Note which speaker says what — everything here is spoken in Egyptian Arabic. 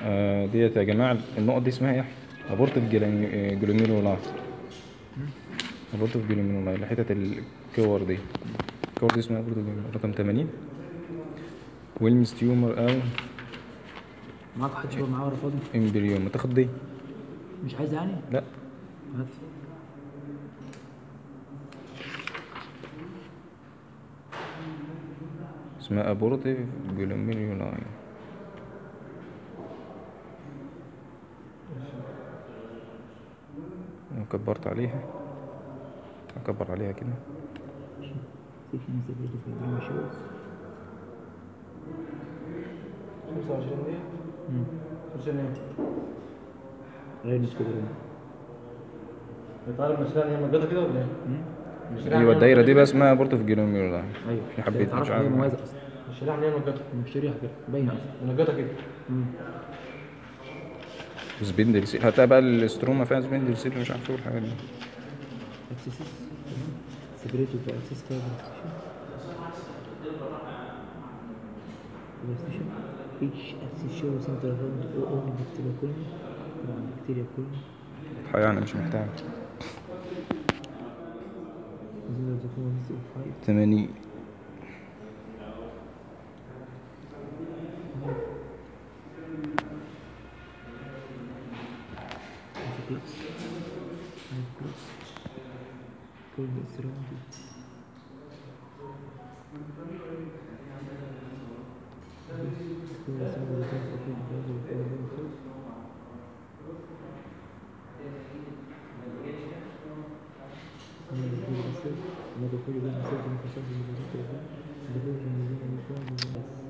Speaker 1: آه ديت يا جماعة النقط دي اسمها ايه؟ ابورتيف جلوميرولاي ابورتيف جلوميرولاي اللي حتت الكور دي الكور دي اسمها ابورتيف جلوميرولاي رقم 80 ويلمز تيومر او
Speaker 2: معاك حد شباب معاه ولا فاضي
Speaker 1: امبريوم تاخد دي
Speaker 2: مش عايز يعني
Speaker 1: لا
Speaker 2: هات
Speaker 1: اسمها ابورتيف جلوميرولاي لو كبرت عليها اكبر عليها كده
Speaker 2: سيكشن سيفيريتي في الدريم شوز
Speaker 3: 25 دي 25 ايه؟
Speaker 2: رينس كودرون
Speaker 3: طالب مشروع هي مجدة كده ولا ايه؟ مشروع
Speaker 1: ايوه الدايرة دي بقى اسمها ابورتيف جلوميرولاي
Speaker 2: ايوه
Speaker 1: في حبيت
Speaker 2: تعرف
Speaker 1: مش
Speaker 2: ان هي
Speaker 1: عارف
Speaker 2: مميزه اصلا
Speaker 3: الشريحة ان هي مجدة
Speaker 2: مش شريحه كده باينه اصلا
Speaker 3: مجدة كده
Speaker 1: سبندل سيل هتلاقي بقى الاستروما فيها سبندل سيل مش عارف شو الحاجات دي
Speaker 2: اكسسس سيفيريتي تو اكسس فايبرستيشن each axis shows central round or only bacteria colony طبعا bacteria colony
Speaker 1: الحقيقة انا مش محتاج
Speaker 2: zero to four zero five
Speaker 1: 80
Speaker 2: five plus five plus colony is surrounded Another